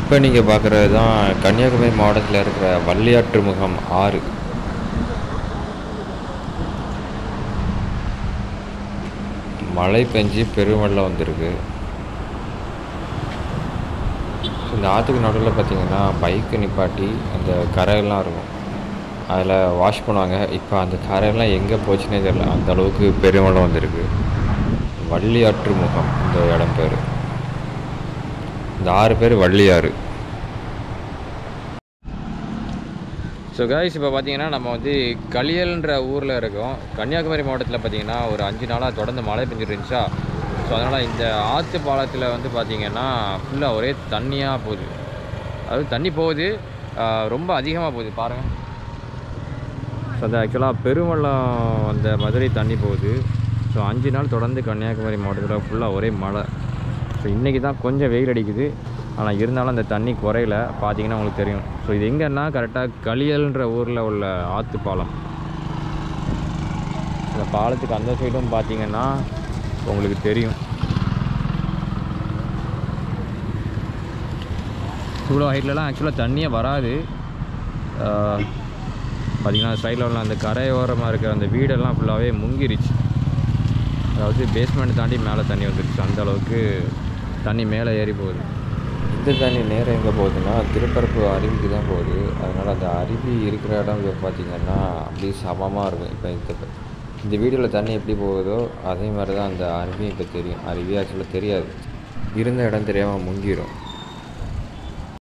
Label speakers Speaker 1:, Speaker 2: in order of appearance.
Speaker 1: இப்போ நீங்கள் பார்க்குறது தான் கன்னியாகுமரி மாவட்டத்தில் இருக்கிற வள்ளியாற்று முகம் ஆறு மழை பெஞ்சு பெருவெள்ளம் வந்திருக்கு இந்த ஆற்றுக்கு நடுவில் பார்த்தீங்கன்னா பைக்கு நிப்பாட்டி அந்த கரையெல்லாம் இருக்கும் அதில் வாஷ் பண்ணுவாங்க இப்போ அந்த கரையெல்லாம் எங்கே போச்சுன்னே தெரியல அந்த அளவுக்கு பெருவெள்ளம் வந்திருக்கு வள்ளியாற்று முகம் இந்த இடம் பேர் இந்த ஆறு பேர் வள்ளியாறு ஸோ கைஸ் இப்போ பார்த்தீங்கன்னா நம்ம வந்து களியல்ன்ற ஊரில் இருக்கோம் கன்னியாகுமரி மாவட்டத்தில் பார்த்தீங்கன்னா ஒரு அஞ்சு நாளாக தொடர்ந்து மழை பெஞ்சிட்டு இருந்துச்சா ஸோ அதனால் இந்த ஆற்று பாலத்தில் வந்து பார்த்தீங்கன்னா ஃபுல்லாக ஒரே தண்ணியாக போகுது அதாவது தண்ணி போகுது ஆஹ் ரொம்ப அதிகமாக போகுது பாருங்கள் ஸோ அது ஆக்சுவலாக பெருவெள்ளம் வந்த மாதிரி தண்ணி போகுது ஸோ அஞ்சு நாள் தொடர்ந்து கன்னியாகுமரி மாவட்டத்தில் ஃபுல்லாக ஒரே மழை ஸோ இன்றைக்கி தான் கொஞ்சம் வெயில் அடிக்குது ஆனால் இருந்தாலும் அந்த தண்ணி குறையல பார்த்தீங்கன்னா உங்களுக்கு தெரியும் ஸோ இது எங்கன்னா கரெக்டாக களியல்ன்ற ஊரில் உள்ள ஆற்று பாலம் இந்த பாலத்துக்கு அந்த சைடும் பார்த்தீங்கன்னா உங்களுக்கு தெரியும் இவ்வளோ ஹைட்லலாம் ஆக்சுவலாக தண்ணியே வராது ஆஹ், பார்த்தீங்கன்னா சைடில் உள்ள அந்த கரையோரமாக இருக்கிற அந்த வீடெல்லாம் ஃபுல்லாகவே முங்கிருச்சு அதாவது பேஸ்மெண்ட் தாண்டி மேலே தண்ணி வந்துருச்சு அந்த அளவுக்கு தண்ணி மேலே ஏறி போகுது இந்த தண்ணி நேரம் எங்கே போகுதுன்னா திருப்பரப்பு அருவிக்கு தான் போகுது அதனால் அந்த அருவி இருக்கிற இடம் இப்போ பார்த்தீங்கன்னா அப்படியே சமமாக இருக்கும் இப்போ இந்த இந்த வீடியோவில் தண்ணி எப்படி போகுதோ அதே மாதிரி தான் அந்த அருவியும் இப்போ தெரியும் அருவி ஆக்சுவலாக தெரியாது இருந்த இடம் தெரியாமல் முங்கிடும்